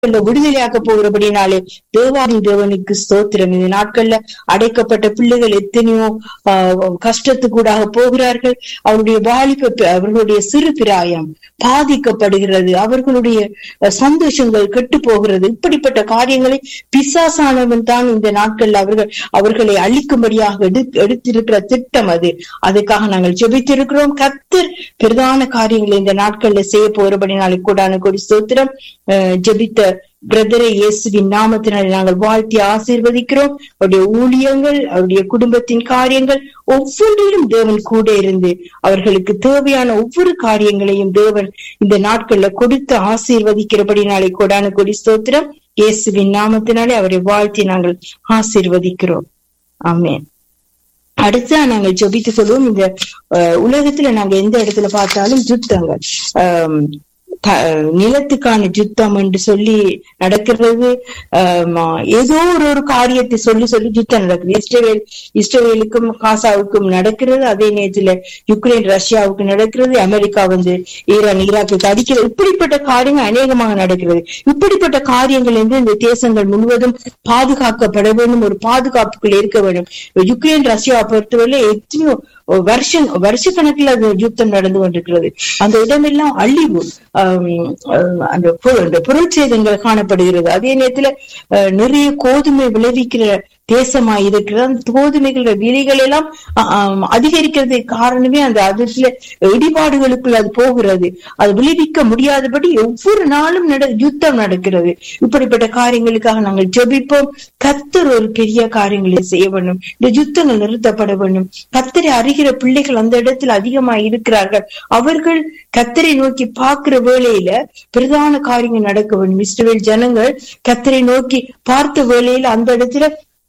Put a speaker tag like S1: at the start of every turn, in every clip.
S1: நாட்கள்ல விடுதலையாக்க போகிறபடினாலே தேவாதி தேவனுக்கு ஸ்தோத்திரம் இந்த நாட்கள்ல அடைக்கப்பட்ட பிள்ளைகள் எத்தனையோ ஆஹ் கஷ்டத்துக்கூடாக போகிறார்கள் அவருடைய வாலிப பி- அவர்களுடைய சிறு பிராயம் பாதிக்கப்படுகிறது அவர்களுடைய அஹ், சந்தோஷங்கள் கெட்டு போகிறது இப்படிப்பட்ட காரியங்களை பிசாசானவன் தான் இந்த நாட்கள்ல அவர்கள் அவர்களை அழிக்கும்படியாக எடு எடுத்திருக்கிற திட்டம் அது அதுக்காக நாங்கள் ஜெபித்திருக்கிறோம் கத்தர் பிரதான காரியங்களை இந்த நாட்கள்ல செய்ய போகிறபடினாலே கூடான கொடி ஸ்தோத்திரம் அஹ், ஜெபித்த பிரதரை இயேசுவின் நாமத்தினாலே நாங்கள் வாழ்த்தி ஆசீர்வதிக்கிறோம் அவருடைய ஊழியங்கள் அவருடைய குடும்பத்தின் காரியங்கள் ஒவ்வொன்றிலும் தேவன் கூட இருந்து அவர்களுக்கு தேவையான ஒவ்வொரு காரியங்களையும் தேவன் இந்த நாட்கள்ல கொடுத்து ஆசீர்வதிக்கிறபடினாலே கொடான கொடி ஸ்தோத்திரம் இயேசுவின் நாமத்தினாலே அவரை வாழ்த்தி நாங்கள் ஆசீர்வதிக்கிறோம் ஆமென் அடுத்து நாங்கள் ஜெபித்துக் கொள்வோம் இந்த அஹ், உலகத்துல நாங்க எந்த இடத்துல பார்த்தாலும் யுத்தங்கள் ஆம், த- நிலத்துக்கான யுத்தம் என்று சொல்லி நடக்கிறது ஆம், ஏதோ ஒரு ஒரு காரியத்தை சொல்லி சொல்லி யுத்தம் நடக்குது இஸ்ரேல் இஸ்ரேலுக்கும் காசாவுக்கும் நடக்கிறது அதே நேரத்துல யுக்ரைன் ரஷ்யாவுக்கு நடக்கிறது அமெரிக்கா வந்து ஈரான் ஈராக்கு அடிக்கிறது இப்படிப்பட்ட காரியங்கள் அநேகமாக நடக்கிறது இப்படிப்பட்ட காரியங்கள் என்று இந்த தேசங்கள் முழுவதும் பாதுகாக்கப்பட வேண்டும் ஒரு பாதுகாப்புக்குள் இருக்க வேண்டும் யுக்ரைன் ரஷ்யாவை பொறுத்தவரை எத்தனையோ வருஷம் வருஷக்கணக்கில் அது யுத்தம் நடந்து கொண்டிருக்கிறது அந்த இடமெல்லாம் அழிவு ஆம், அஹ், அந்த பொருள் அந்த பொருள் சேதங்கள் காணப்படுகிறது அதே நேரத்துல அஹ், நிறைய கோதுமை விளைவிக்கிற தேசமா இருக்கிற அந்த கோதுமைகள விலைகள் எல்லாம் அ- ஆம், அதிகரிக்கிறதுக்கு காரணமே அந்த அதுல இடிபாடுகளுக்குள் அது போகிறது அது விளைவிக்க முடியாதபடி ஒவ்வொரு நாளும் நட யுத்தம் நடக்கிறது இப்படிப்பட்ட காரியங்களுக்காக நாங்கள் ஜெபிப்போம் கத்தர் ஒரு பெரிய காரியங்களை செய்ய வேண்டும் இந்த யுத்தங்கள் நிறுத்தப்பட வேண்டும் கத்தரை அறிகிற பிள்ளைகள் அந்த இடத்துல அதிகமா இருக்கிறார்கள் அவர்கள் கத்தரை நோக்கி பார்க்கிற வேளையில பிரதான காரியங்கள் நடக்க வேண்டும் இஸ்ரவேல் ஜனங்கள் கத்தரை நோக்கி பார்த்த வேளையில அந்த இடத்துல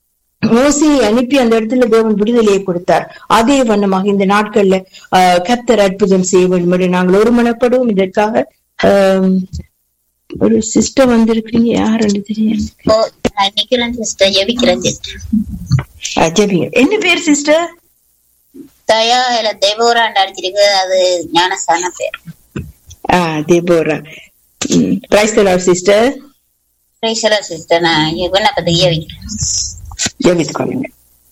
S1: மோசையை அனுப்பி அந்த இடத்துல தேவன் விடுதலையை கொடுத்தார் அதே வண்ணமாக இந்த நாட்கள்ல ஆஹ் கத்தர் அற்புதம் செய்ய வேண்டும் என்று நாங்கள் ஒருமனப்படுவோம் இதற்காக ஆஹ் ஒரு சிஸ்டர் வந்திருக்கிறீங்க யாருன்னு தெரியும்
S2: ஓ நான் நிக்கிறேன் சிஸ்டர் ஜெபிக்கிறேன் சிஸ்டர்
S1: ஆஹ் ஜெபிங்க என்ன பேர் சிஸ்டர்
S2: தயா இல்ல தேவோராண்டு அடிச்சிருக்கு அது ஞானஸ்தான பேர்
S1: ஆஹ் தேபோரா பிரைஸ் சிஸ்டர்
S2: பேசல சிஸ்டர் நான் விண்ணப்பத்தை ஜெபிக்கிறேன்
S1: ஜெபித்து கொள்ளுங்க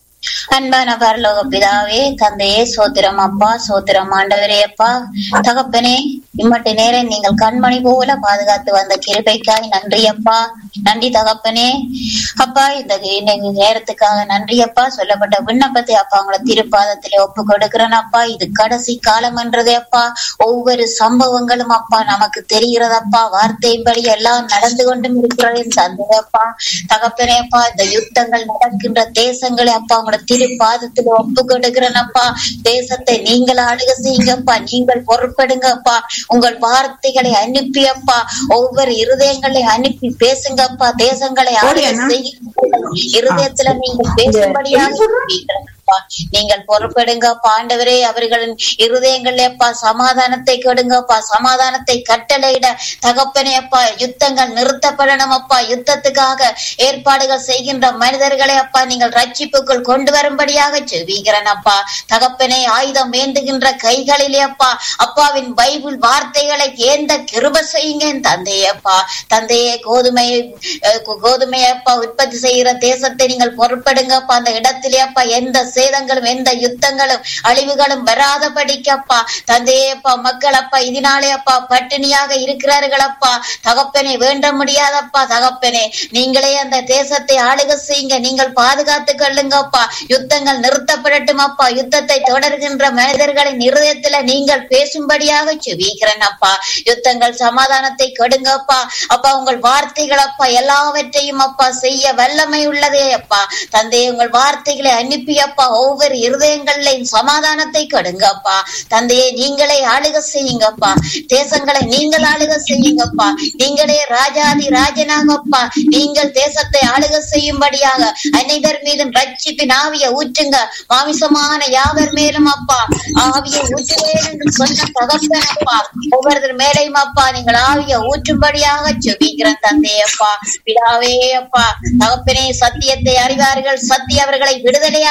S2: அன்பான பரலோக பிதாவே தந்தையே சோத்திரம் அப்பா சோத்திரம் ஆண்டவரே அப்பா தகப்பனே இம்மட்டு நேரம் நீங்கள் கண்மணி போல பாதுகாத்து வந்த கிருபைக்காய் நன்றி அப்பா நன்றி தகப்பனே அப்பா இந்த இன்னைக்கு நேரத்துக்காக நன்றி அப்பா சொல்லப்பட்ட விண்ணப்பத்தை அப்பா உங்களை திருப்பாதத்திலே ஒப்பு கொடுக்கிறேன் அப்பா இது கடைசி காலம் என்றதே அப்பா ஒவ்வொரு சம்பவங்களும் அப்பா நமக்கு தெரிகிறதப்பா வார்த்தையின்படி எல்லாம் நடந்து கொண்டும் இருக்கிறது தந்தையப்பா தகப்பனே அப்பா இந்த யுத்தங்கள் நடக்கின்ற தேசங்களை அப்பா உங்களோட திருப்பாதத்துல ஒப்பு கொடுக்கிறேனப்பா தேசத்தை நீங்கள் ஆளுக செய்யுங்கப்பா நீங்கள் பொறுப்படுங்கப்பா உங்கள் வார்த்தைகளை அனுப்பியப்பா ஒவ்வொரு இருதயங்களை அனுப்பி பேசுங்கப்பா தேசங்களை ஆளுக செய்யுங்க இருதயத்துல நீங்கள் பேசும்படியாக ஜெபிக்கிறேன். அப்பா. நீங்கள் பொறுப்பெடுங்கப்பா ஆண்டவரே அவர்களின் இருதயங்களே அப்பா சமாதானத்தை கொடுங்கப்பா சமாதானத்தை கட்டளையிட தகப்பனே அப்பா யுத்தங்கள் நிறுத்தப்படணும் அப்பா யுத்தத்துக்காக ஏற்பாடுகள் செய்கின்ற மனிதர்களை அப்பா நீங்கள் ரட்சிப்புக்குள் கொண்டு வரும்படியாக செவிக்கிறேன் அப்பா தகப்பனே ஆயுதம் ஏந்துகின்ற கைகளிலே அப்பா அப்பாவின் பைபிள் வார்த்தைகளை ஏந்த கிருப செய்யுங்க என் தந்தையே அப்பா தந்தையே கோதுமையை அஹ், கோதுமையை அப்பா உற்பத்தி செய்கிற தேசத்தை நீங்கள் பொறுப்படுங்கப்பா அந்த இடத்திலே அப்பா எந்த சேதங்களும் எந்த யுத்தங்களும் அழிவுகளும் வராதபடிக்கப்பா தந்தையே அப்பா மக்கள் அப்பா இதனாலே அப்பா பட்டினியாக இருக்கிறார்கள் அப்பா தகப்பனே வேண்ட முடியாதப்பா தகப்பனே நீங்களே அந்த தேசத்தை ஆளுக செய்யுங்க நீங்கள் பாதுகாத்து கொள்ளுங்கப்பா யுத்தங்கள் நிறுத்தப்படட்டும் அப்பா யுத்தத்தை தொடர்கின்ற மனிதர்களின் இருதயத்துல நீங்கள் பேசும்படியாக செவிக்கிறேன் அப்பா யுத்தங்கள் சமாதானத்தை கெடுங்கப்பா அப்பா உங்கள் வார்த்தைகள் அப்பா எல்லாவற்றையும் அப்பா செய்ய வல்லமை உள்ளதே அப்பா தந்தையே உங்கள் வார்த்தைகளை அனுப்பி அப்பா ஒவ்வொரு இருதயங்களையும் சமாதானத்தை கெடுங்கப்பா தந்தையே நீங்களே ஆளுக செய்யுங்கப்பா தேசங்களை நீங்கள் ஆளுக செய்யுங்கப்பா நீங்களே ராஜாதி ராஜனாகப்பா நீங்கள் தேசத்தை ஆளுக செய்யும்படியாக அனைவர் மீதும் ரட்சிப்பின் ஆவிய ஊற்றுங்க மாமிசமான யாவர் மேலும் அப்பா ஆவியை ஊற்றுவேன் என்று சொன்ன தகப்பனப்பா ஒவ்வொருத்தர் மேலையும் அப்பா நீங்கள் ஆவிய ஊற்றும்படியாக செபிக்கிறேன் தந்தையப்பா பிதாவே அப்பா தகப்பனே சத்தியத்தை அறிவார்கள் சத்திய அவர்களை விடுதலையாக்கட்டும்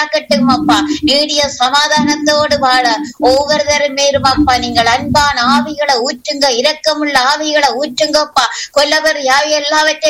S2: ஸ்தோத்திரம் அப்பா நீடிய சமாதானத்தோடு வாழ ஒவ்வொருத்தரும் மேலும் அப்பா நீங்கள் அன்பான ஆவிகளை ஊற்றுங்க இரக்கமுள்ள ஆவிகளை ஊற்றுங்கப்பா கொல்லவர் யாவை எல்லாவற்றையும்